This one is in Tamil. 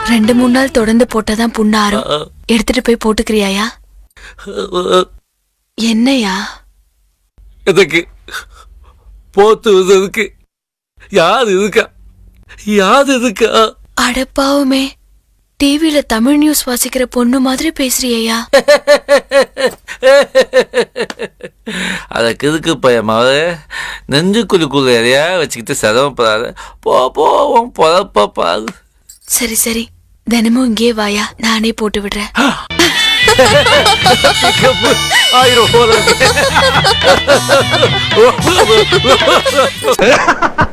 ரெண்டு மூணு நாள் தொடர்ந்து போட்டாதான் புண்ணாரும் எடுத்துட்டு போய் போட்டுக்கிறியாயா என்னையா எதுக்கு போத்து எதுக்கு யார் இருக்கா யார் இருக்கா அடப்பாவுமே டிவில தமிழ் நியூஸ் வாசிக்கிற பொண்ணு மாதிரி பேசுறியா அதுக்கு இதுக்கு பயமாவ நெஞ்சுக்குள்ளுக்குள்ள எதையா வச்சுக்கிட்டு சிரமப்படாத போ போ உன் பொழப்ப பாரு சரி சரி தினமும் இங்கே வாயா நானே போட்டு விடுறேன் ஆயிரம் போல இருக்கு.